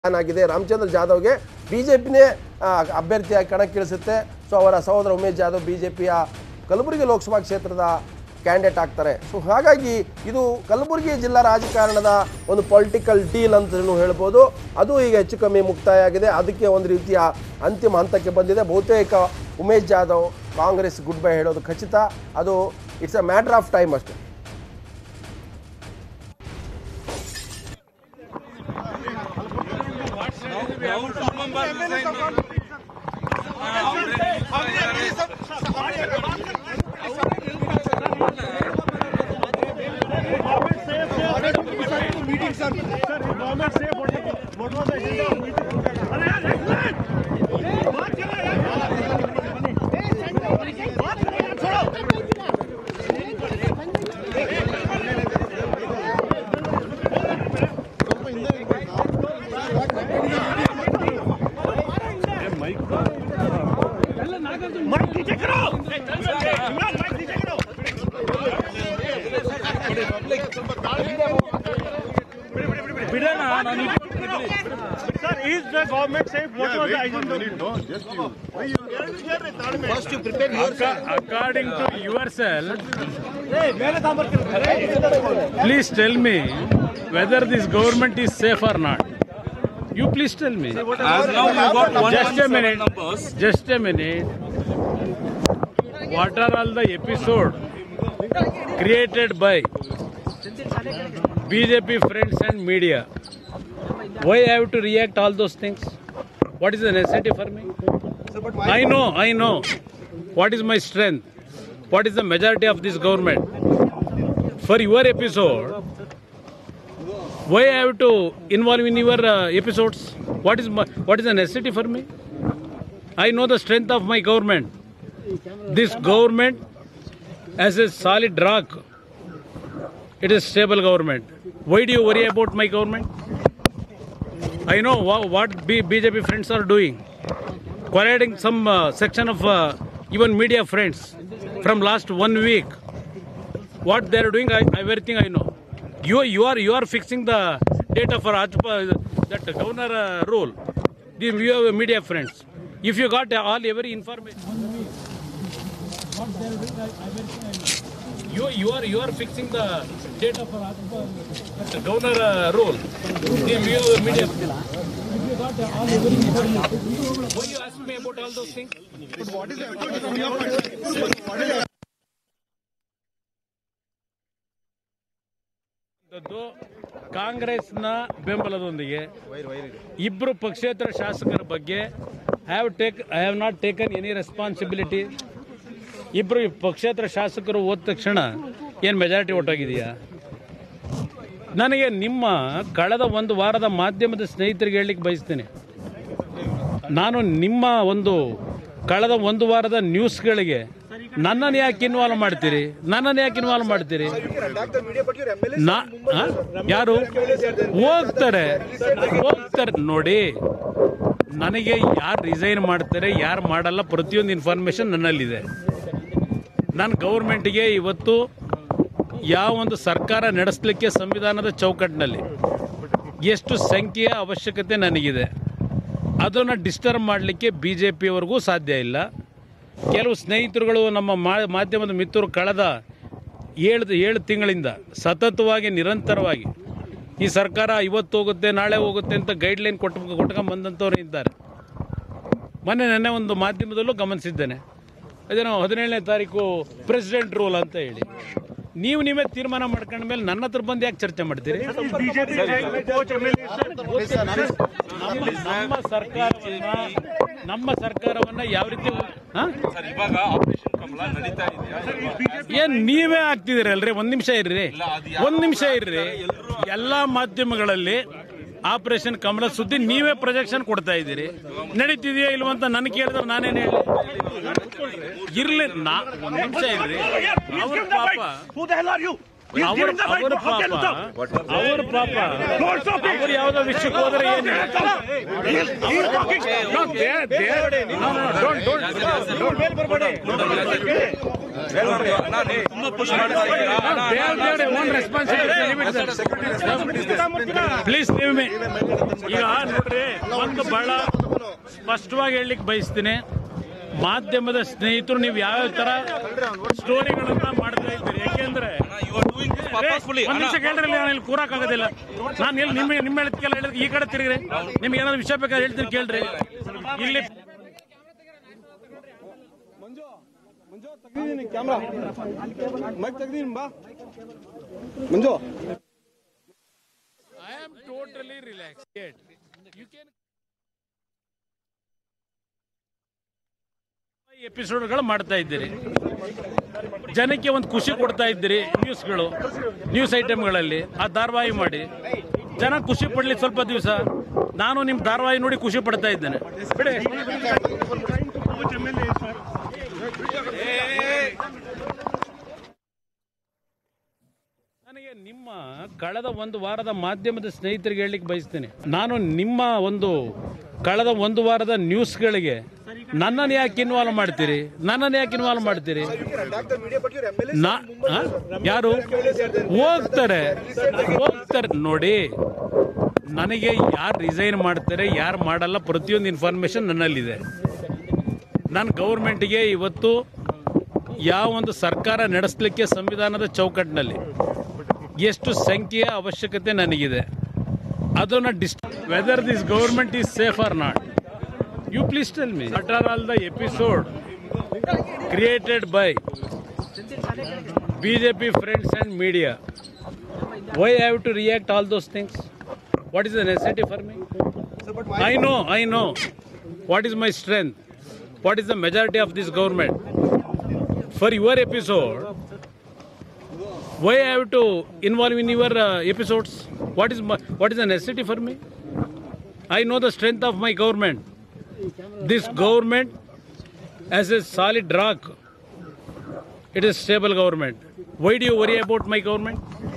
Plan ಆಗಿದೆ ರಾಮಚಂದ್ರ ಜಾಧವ್ಗೆ ಬಿಜೆಪಿನೇ ಅಭ್ಯರ್ಥಿಯಾಗಿ ಕಣಕ್ಕಿಳಿಸುತ್ತೆ so ಅವರ ಸಹೋದರ ಉಮೇಶ್ ಜಾಧವ್ ಬಿಜೆಪಿಯ ಕಲಬುರಗಿ ಲೋಕಸಭಾ ಕ್ಷೇತ್ರದ ಕ್ಯಾಂಡಿಡೇಟ್ ಆಗ್ತಾರೆ ಸೊ ಹಾಗಾಗಿ ಇದು ಕಲಬುರಗಿ ಜಿಲ್ಲಾ ರಾಜಕಾರಣದ ಒಂದು ಪೊಲಿಟಿಕಲ್ ಡೀಲ್ ಅಂತಲೂ ಹೇಳ್ಬೋದು ಅದು ಈಗ ಹೆಚ್ಚು ಕಮ್ಮಿ ಮುಕ್ತಾಯ ಆಗಿದೆ ಅದಕ್ಕೆ ಒಂದು ರೀತಿಯ ಅಂತಿಮ ಹಂತಕ್ಕೆ ಬಂದಿದೆ ಬಹುತೇಕ ಉಮೇಶ್ ಜಾಧವ್ ಕಾಂಗ್ರೆಸ್ ಗುಡ್ ಬೈ ಹೇಳೋದು ಖಚಿತ ಅದು it's a matter of time ಅಷ್ಟೇ meeting, sir. Sir, government say what, what was the agenda of meeting? अरे यार, excellent! बात करो यार। बात करो यार, छोड़ो। माइक नीचे करो इमरान माइक नीचे करो Sir, is the government saying what was the agenda? According to yourself, please tell me whether this government is safe or not. You please tell me. As now you got one Just a minute. numbers. Just a minute. What are all the episode created by BJP friends and media? Why I have to react all those things? What is the necessity for me? I know, I know. What is my strength? What is the majority of this government? For your episode, why I have to involve in your uh, episodes? What is my, what is the necessity for me? I know the strength of my government. This government has a solid rock. It is stable government. Why do you worry about my government? I know wha- what B- BJP friends are doing. Collating some uh, section of uh, even media friends from last one week. What they are doing, I, everything I know. You you are you are fixing the data for Ajpa, that governor uh, rule. The, you have media friends. If you got all every information. You you are you are fixing the data for Ajpa, the governor uh, rule. The you have media. If you got all every information. Why you ask me about all those things? ಅದು ಕಾಂಗ್ರೆಸ್ನ ಬೆಂಬಲದೊಂದಿಗೆ ಇಬ್ಬರು ಪಕ್ಷೇತರ ಶಾಸಕರ ಬಗ್ಗೆ have take I have not taken any responsibility ಇಬ್ಬರು ಪಕ್ಷೇತರ ಶಾಸಕರು ಹೋದ ತಕ್ಷಣ ಏನು ಮೆಜಾರಿಟಿ ಒಟ್ಟಾಗಿದೆಯಾ ನನಗೆ ನಿಮ್ಮ ಕಳೆದ ಒಂದು ವಾರದ ಮಾಧ್ಯಮದ ಸ್ನೇಹಿತರಿಗೆ ಹೇಳಲಿಕ್ಕೆ ಬಯಸ್ತೇನೆ ನಾನು ನಿಮ್ಮ ಒಂದು ಕಳೆದ ಒಂದು ವಾರದ ನ್ಯೂಸ್ಗಳಿಗೆ ನನ್ನನ್ನು ಯಾಕೆ ಇನ್ವಾಲ್ವ್ ಮಾಡ್ತೀರಿ ನನ್ನನ್ನು ಯಾಕೆ ಇನ್ವಾಲ್ವ್ ಮಾಡ್ತೀರಿ ನಾ ಆ? ಯಾರು ಹೋಗ್ತಾರೆ ಹೋಗ್ತಾರೆ ನೋಡಿ ನನಗೆ ಯಾರು ರಿಸೈನ್ ಮಾಡ್ತಾರೆ ಯಾರು ಮಾಡಲ್ಲ ಪ್ರತಿಯೊಂದು ಇನ್ಫಾರ್ಮೇಶನ್ ನನ್ನಲ್ಲಿದೆ ನಾನು ಗೌರ್ಮೆಂಟಿಗೆ ಇವತ್ತು ಯಾವ ಒಂದು ಸರ್ಕಾರ ನಡೆಸಲಿಕ್ಕೆ ಸಂವಿಧಾನದ ಚೌಕಟ್ಟಿನಲ್ಲಿ ಎಷ್ಟು ಸಂಖ್ಯೆಯ ಅವಶ್ಯಕತೆ ನನಗಿದೆ ಅದನ್ನು ಡಿಸ್ಟರ್ಬ್ ಮಾಡಲಿಕ್ಕೆ ಬಿ ಜೆ ಪಿಯವರೆಗೂ ಸಾಧ್ಯ ಇಲ್ಲ ಕೆಲವು ಸ್ನೇಹಿತರುಗಳು ನಮ್ಮ ಮಾ- ಮಾಧ್ಯಮದ ಮಿತ್ರರು ಕಳೆದ ಏಳು ಏಳು ತಿಂಗಳಿಂದ ಸತತವಾಗಿ ನಿರಂತರವಾಗಿ ಈ ಸರ್ಕಾರ ಇವತ್ತು ಹೋಗುತ್ತೆ ನಾಳೆ ಹೋಗುತ್ತೆ ಅಂತ ಗೈಡ್ಲೈನ್ ಕೊಟ್ಟು ಕೊಟ್ಕೊಂಡ್ ಬಂದಂಥವ್ರು ಇದ್ದಾರೆ ಮೊನ್ನೆ ನೆನ್ನೆ ಒಂದು ಮಾಧ್ಯಮದಲ್ಲೂ ಗಮನಿಸಿದ್ದೇನೆ ಅದೇನೋ ಹದಿನೇಳನೇ ತಾರೀಕು ಪ್ರೆಸಿಡೆಂಟ್ ರೂಲ್ ಅಂತ ಹೇಳಿ ನೀವು ನೀವೇ ತೀರ್ಮಾನ ಮಾಡ್ಕೊಂಡ ಮೇಲೆ ನನ್ನ ಹತ್ರ ಬಂದು ಯಾಕೆ ಚರ್ಚೆ ಮಾಡ್ತೀರಿ BJP saying coach MLA, sir. ನಮ್ಮ ನಮ್ಮ ಸರ್ಕಾರವನ್ನ ನಮ್ಮ ಸರ್ಕಾರವನ್ನ ಯಾವ ರೀತಿ ಹಾ? ಸರ್ ಇವಾಗ ಆಪರೇಷನ್ ಕಮಲ ನಡೀತಾ ಇದೆಯಾ ಏನ್ ನೀವೇ ಆಗ್ತಿದ್ದೀರಲ್ರಿ ಒಂದ್ ನಿಮಿಷ ಇರ್ರಿ ಒಂದ್ ನಿಮಿಷ ಇರ್ರಿ ಎಲ್ಲಾ ಮಾಧ್ಯಮಗಳಲ್ಲಿ ಆಪರೇಷನ್ ಕಮಲ ಸುದ್ದಿ ನೀವೇ ಪ್ರೊಜೆಕ್ಷನ್ ಕೊಡ್ತಾ ಇದ್ದೀರಿ ನಡೀತಿದೆಯಾ ಇಲ್ವಂತ ನನ್ ಕೇಳಿದ್ರೆ ನಾನೇನ್ ಹೇಳಿ ಇರ್ಲಿ ನಾ ಒಂದ್ ನಿಮಿಷ ಇರ್ರಿ Please ಅವ್ರ give the ಪಾಪ mic. Who the hell are you? ಅವ್ರ ಅವ್ರ ಪಾಪ ಅವ್ರ ಪಾಪ ಅವ್ರು ಯಾವ್ದೋ ವಿಷಯಕ್ಕೆ ಹೋದ್ರೆ ಏನು No, they- they- no, no, don't- don't- ತುಂಬಾ ಪುಷ್ ಮಾಡ್ತಾ ಇದ್ದೀರಾ No, they have their own responsibility. Leave it there. Please leave me. ಈಗ ನೋಡ್ರಿ ಒಂದು ಬಹಳ ಸ್ಪಷ್ಟವಾಗಿ ಹೇಳಲಿಕ್ಕೆ ಬಯಸ್ತೀನಿ ಮಾಧ್ಯಮದ ಸ್ನೇಹಿತರು ನೀವು ಯಾವ ತರ ಸ್ಟೋರಿಗಳನ್ನ ಮಾಡ್ತಾ ಇದ್ದೀರಿ ಯಾಕೆಂದ್ರೆ you are doing this purposefully ಒಂದ್ ನಿಮಿಷ ಕೇಳ್ರಿ ನಾನು ಇಲ್ಲಿ ಕೂರಕ್ಕಾಗೋದಿಲ್ಲ ನಾನು ಇಲ್ಲಿ ನಿಮ್ಮ ನಿಮ್ಮ ಹೇಳಿದ್ಕೆಲ್ಲ ಹೇಳಿದ್ ಈ ಕಡೆ ತಿರುಗ್ರಿ ನಿಮ್ಗೆ ಏನಾದ್ರು ವಿಷಯ ಬೇಕಾದ್ರೆ ಹೇಳ್ತೀನಿ ಕೇಳ್ರಿ ಇಲ್ಲಿ ಮಂಜು ತೆಗ್ದಿದ್ದೀನಿ ಕ್ಯಾಮ್ರಾ ಮೈಕ್ ತೆಗ್ದಿದ್ದೀನಿ ಬಾ ಮಂಜು I am totally relaxed. Yet, you can. ಎಪಿಸೋಡ್ಗಳು ಮಾಡ್ತಾ ಇದ್ದೀರಿ ಜನಕ್ಕೆ ಒಂದು ಖುಷಿ ಕೊಡ್ತಾ ಇದ್ದೀರಿ ನ್ಯೂಸ್ಗಳು ನ್ಯೂಸ್ ಐಟಮ್ಗಳಲ್ಲಿ ಆ ಧಾರಾವಾಹಿ ಮಾಡಿ ಜನ ಖುಷಿ ಪಡ್ಲಿ ಸ್ವಲ್ಪ ದಿವಸ ನಾನು ನಿಮ್ಮ ಧಾರಾವಾಹಿ ನೋಡಿ ಖುಷಿ ಪಡ್ತಾ ಇದ್ದೇನೆ ಬಿಡಿ ನನಗೆ ನಿಮ್ಮ ಕಳೆದ ಒಂದು ವಾರದ ಮಾಧ್ಯಮದ ಸ್ನೇಹಿತರಿಗೆ ಹೇಳಲಿಕ್ಕೆ ಬಯಸ್ತೇನೆ ನಾನು ನಿಮ್ಮ ಒಂದು ಕಳೆದ ಒಂದು ವಾರದ ನ್ಯೂಸ್ಗಳಿಗೆ ನನ್ನನ್ನು ಯಾಕೆ ಇನ್ವಾಲ್ವ್ ಮಾಡ್ತೀರಿ ನನ್ನನ್ನು ಯಾಕೆ ಇನ್ವಾಲ್ವ್ ಮಾಡ್ತೀರಿ ನಾ ಆ? ಯಾರು ಹೋಗ್ತಾರೆ ಹೋಗ್ತಾರೆ ನೋಡಿ ನನಗೆ ಯಾರು ರಿಸೈನ್ ಮಾಡ್ತಾರೆ ಯಾರು ಮಾಡಲ್ಲ ಪ್ರತಿಯೊಂದು ಇನ್ಫಾರ್ಮೇಶನ್ ನನ್ನಲ್ಲಿದೆ ನಾನು ಗೌರ್ಮೆಂಟ್ಗೆ ಇವತ್ತು ಯಾವ ಒಂದು ಸರ್ಕಾರ ನಡೆಸಲಿಕ್ಕೆ ಸಂವಿಧಾನದ ಚೌಕಟ್ಟಿನಲ್ಲಿ ಎಷ್ಟು ಸಂಖ್ಯೆಯ ಅವಶ್ಯಕತೆ ನನಗಿದೆ ಅದನ್ನು this whether this government is safe or not you please tell me what are all the episode created by BJP friends and media why have to react all those things what is the necessity for me I know, I know. What is my strength? What is the majority of this government? For your episode, why I have to involve in your uh, episodes? What is my, what is the necessity for me? I know the strength of my government. This government has a solid rock. It is stable government. Why do you worry about my government?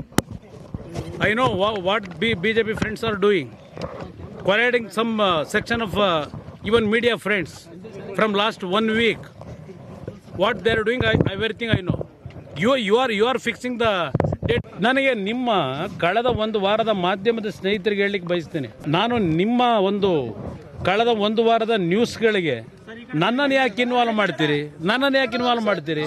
I know wha- what B- BJP friends are doing. Quarrying some uh, section of uh, even media friends from last one week. What they are doing, I, everything I know. You, you are you are fixing the date. ನನಗೆ ನಿಮ್ಮ ಕಳೆದ ಒಂದು ವಾರದ ಮಾಧ್ಯಮದ ಸ್ನೇಹಿತರಿಗೆ ಹೇಳಲಿಕ್ಕೆ ಬಯಸ್ತೇನೆ ನಾನು ನಿಮ್ಮ ಒಂದು ಕಳೆದ ಒಂದು ವಾರದ ನ್ಯೂಸ್ಗಳಿಗೆ ನನ್ನನ್ನು ಯಾಕೆ ಇನ್ವಾಲ್ವ್ ಮಾಡ್ತೀರಿ ನನ್ನನ್ನು ಯಾಕೆ ಇನ್ವಾಲ್ವ್ ಮಾಡ್ತೀರಿ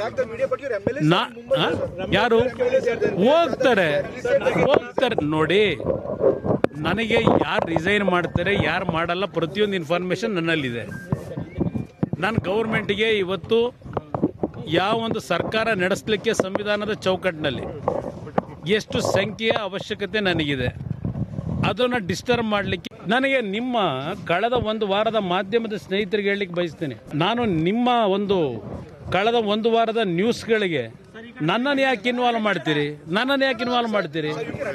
ನಾ ಆ? ಯಾರು ಹೋಗ್ತಾರೆ ಹೋಗ್ತಾರೆ ನೋಡಿ ನನಗೆ ಯಾರು ರಿಸೈನ್ ಮಾಡ್ತಾರೆ ಯಾರು ಮಾಡಲ್ಲ ಪ್ರತಿಯೊಂದು ಇನ್ಫಾರ್ಮೇಶನ್ ನನ್ನಲ್ಲಿದೆ ನಾನು ಗೌರ್ಮೆಂಟ್ಗೆ ಇವತ್ತು ಯಾವ ಒಂದು ಸರ್ಕಾರ ನಡೆಸಲಿಕ್ಕೆ ಸಂವಿಧಾನದ ಚೌಕಟ್ಟಿನಲ್ಲಿ ಎಷ್ಟು ಸಂಖ್ಯೆಯ ಅವಶ್ಯಕತೆ ನನಗಿದೆ ಅದನ್ನು ಡಿಸ್ಟರ್ಬ್ ಮಾಡಲಿಕ್ಕೆ ನನಗೆ ನಿಮ್ಮ ಕಳೆದ ಒಂದು ವಾರದ ಮಾಧ್ಯಮದ ಸ್ನೇಹಿತರಿಗೆ ಹೇಳಲಿಕ್ಕೆ ಬಯಸ್ತೇನೆ ನಾನು ನಿಮ್ಮ ಒಂದು ಕಳೆದ ಒಂದು ವಾರದ ನ್ಯೂಸ್ಗಳಿಗೆ ನನ್ನನ್ನು ಯಾಕೆ ಇನ್ವಾಲ್ವ್ ಮಾಡ್ತೀರಿ ನನ್ನನ್ನು ಯಾಕೆ ಇನ್ವಾಲ್ವ್ ಮಾಡ್ತೀರಿ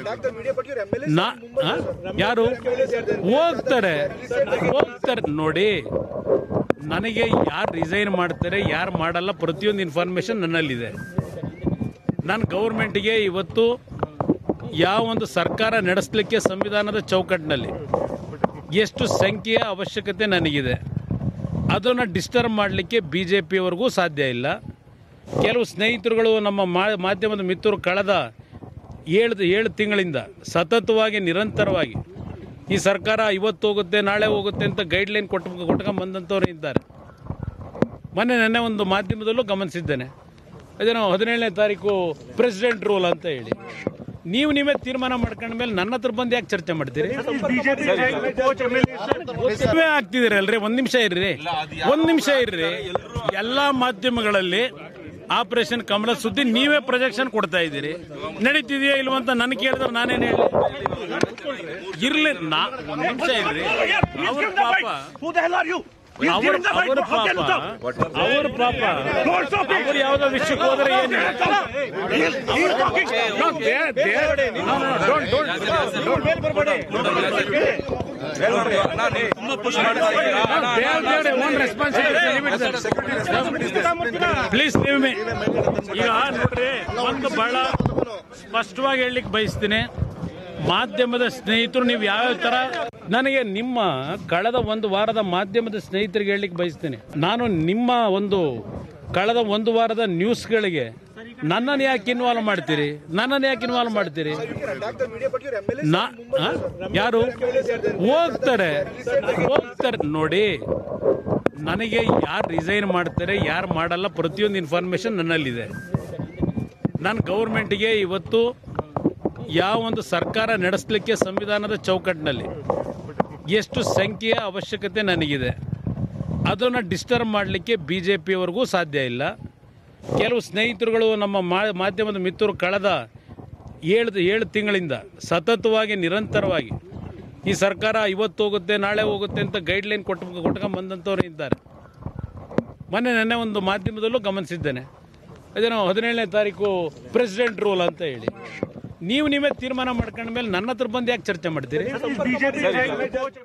ನಾ ಆ? ಯಾರು ಹೋಗ್ತಾರೆ ಹೋಗ್ತಾರೆ ನೋಡಿ ನನಗೆ ಯಾರು ರಿಸೈನ್ ಮಾಡ್ತಾರೆ ಯಾರು ಮಾಡಲ್ಲ ಪ್ರತಿಯೊಂದು ಇನ್ಫಾರ್ಮೇಶನ್ ನನ್ನಲ್ಲಿದೆ ನಾನು ಗೌರ್ಮೆಂಟ್ಗೆ ಇವತ್ತು ಯಾವ ಒಂದು ಸರ್ಕಾರ ನಡೆಸಲಿಕ್ಕೆ ಸಂವಿಧಾನದ ಚೌಕಟ್ಟಿನಲ್ಲಿ ಎಷ್ಟು ಸಂಖ್ಯೆಯ ಅವಶ್ಯಕತೆ ನನಗಿದೆ ಅದನ್ನು ಡಿಸ್ಟರ್ಬ್ ಮಾಡಲಿಕ್ಕೆ ಬಿ ಜೆ ಪಿಯವರೆಗೂ ಸಾಧ್ಯ ಇಲ್ಲ ಕೆಲವು ಸ್ನೇಹಿತರುಗಳು ನಮ್ಮ ಮಾ- ಮಾಧ್ಯಮದ ಮಿತ್ರರು ಕಳೆದ ಏಳು ಏಳು ತಿಂಗಳಿಂದ ಸತತವಾಗಿ ನಿರಂತರವಾಗಿ ಈ ಸರ್ಕಾರ ಇವತ್ತು ಹೋಗುತ್ತೆ ನಾಳೆ ಹೋಗುತ್ತೆ ಅಂತ ಗೈಡ್ಲೈನ್ ಕೊಟ್ಟು ಕೊಟ್ಕೊಂಡು ಬಂದಂಥವ್ರು ಇದ್ದಾರೆ ಮೊನ್ನೆ ನೆನ್ನೆ ಒಂದು ಮಾಧ್ಯಮದಲ್ಲೂ ಗಮನಿಸಿದ್ದೇನೆ ಅದೇನೋ ಹದಿನೇಳನೇ ತಾರೀಕು ಪ್ರೆಸಿಡೆಂಟ್ ರೂಲ್ ಅಂತ ಹೇಳಿ ನೀವು ನೀವೇ ತೀರ್ಮಾನ ಮಾಡ್ಕೊಂಡ ಮೇಲೆ ನನ್ನ ಹತ್ರ ಬಂದು ಯಾಕೆ ಚರ್ಚೆ ಮಾಡ್ತೀರಿ ನೀವೇ ಆಗ್ತಿದ್ದೀರಿ ಅಲ್ರಿ ಒಂದ್ ನಿಮಿಷ ಇರ್ರಿ ಒಂದ್ ನಿಮಿಷ ಇರ್ರಿ ಎಲ್ಲಾ ಮಾಧ್ಯಮಗಳಲ್ಲಿ ಆಪರೇಷನ್ ಕಮಲ ಸುದ್ದಿ ನೀವೇ ಪ್ರೊಜೆಕ್ಷನ್ ಕೊಡ್ತಾ ಇದ್ದೀರಿ ನಡೀತಿದೆಯಾ ಇಲ್ವಾ ಅಂತ ನನ್ ಕೇಳಿದ್ರೆ ನಾನೇನು ಹೇಳಿ ಇರ್ಲಿ ನಾ ಒಂದ್ ನಿಮಿಷ ಇರ್ರಿ ಅವ್ರ ಪಾಪ Who the hell are you? You ಅವ್ರ give him the right ಅವ್ರ to fuck ಪಾಪ himself. ಅವ್ರ ಪಾಪ Don't stop it. ಅವ್ರು ಯಾವ್ದೋ ವಿಷಯಕ್ಕೆ ಹೋದ್ರೆ ಏನು He's, he's talking. No, they- they- no, no, don't- don't- Don't bail ಬರ್ಬೇಡಿ. ನಾನು ತುಂಬಾ ಪುಷ್ ಮಾಡ್ತಾ ಇದ್ದೀರಾ No, they have their own responsibility. Leave it there. Please leave me. ಈಗ ನೋಡ್ರಿ ಒಂದು ಬಹಳ ಸ್ಪಷ್ಟವಾಗಿ ಹೇಳಲಿಕ್ಕೆ ಬಯಸ್ತೀನಿ ಮಾಧ್ಯಮದ ಸ್ನೇಹಿತರು ನೀವು ಯಾವ್ಯಾವ ಥರ ನನಗೆ ನಿಮ್ಮ ಕಳೆದ ಒಂದು ವಾರದ ಮಾಧ್ಯಮದ ಸ್ನೇಹಿತರಿಗೆ ಹೇಳಲಿಕ್ಕೆ ಬಯಸ್ತೀನಿ ನಾನು ನಿಮ್ಮ ಒಂದು ಕಳೆದ ಒಂದು ವಾರದ ನ್ಯೂಸ್ಗಳಿಗೆ ನನ್ನನ್ನು ಯಾಕೆ ಇನ್ವಾಲ್ವ್ ಮಾಡ್ತೀರಿ ನನ್ನನ್ನು ಯಾಕೆ ಇನ್ವಾಲ್ವ್ ಮಾಡ್ತೀರಿ ನಾ ಆ? ಯಾರು ಹೋಗ್ತಾರೆ ಹೋಗ್ತಾರೆ ನೋಡಿ ನನಗೆ ಯಾರು ರಿಸೈನ್ ಮಾಡ್ತಾರೆ ಯಾರು ಮಾಡಲ್ಲ ಪ್ರತಿಯೊಂದು ಇನ್ಫಾರ್ಮೇಶನ್ ನನ್ನಲ್ಲಿದೆ ನಾನು ಗೌರ್ಮೆಂಟಿಗೆ ಇವತ್ತು ಯಾವ ಒಂದು ಸರ್ಕಾರ ನಡೆಸಲಿಕ್ಕೆ ಸಂವಿಧಾನದ ಚೌಕಟ್ಟಿನಲ್ಲಿ ಎಷ್ಟು ಸಂಖ್ಯೆಯ ಅವಶ್ಯಕತೆ ನನಗಿದೆ ಅದನ್ನು ಡಿಸ್ಟರ್ಬ್ ಮಾಡಲಿಕ್ಕೆ ಬಿ ಜೆ ಪಿಯವರೆಗೂ ಸಾಧ್ಯ ಇಲ್ಲ ಕೆಲವು ಸ್ನೇಹಿತರುಗಳು ನಮ್ಮ ಮಾ- ಮಾಧ್ಯಮದ ಮಿತ್ರರು ಕಳೆದ ಏಳು ಏಳು ತಿಂಗಳಿಂದ ಸತತವಾಗಿ ನಿರಂತರವಾಗಿ ಈ ಸರ್ಕಾರ ಇವತ್ತು ಹೋಗುತ್ತೆ ನಾಳೆ ಹೋಗುತ್ತೆ ಅಂತ ಗೈಡ್ಲೈನ್ ಕೊಟ್ಟು ಕೊಟ್ಕೊಂಡು ಬಂದಂಥವ್ರು ಇದ್ದಾರೆ ಮೊನ್ನೆ ನೆನ್ನೆ ಒಂದು ಮಾಧ್ಯಮದಲ್ಲೂ ಗಮನಿಸಿದ್ದೇನೆ ಅದೇನೋ ಹದಿನೇಳನೇ ತಾರೀಕು ಪ್ರೆಸಿಡೆಂಟ್ ರೂಲ್ ಅಂತ ಹೇಳಿ ನೀವು ನೀವೇ ತೀರ್ಮಾನ ಮಾಡ್ಕೊಂಡ ಮೇಲೆ ನನ್ನ ಹತ್ರ ಬಂದು ಯಾಕೆ ಚರ್ಚೆ ಮಾಡ್ತೀರಿ ಬಿಜೆಪಿ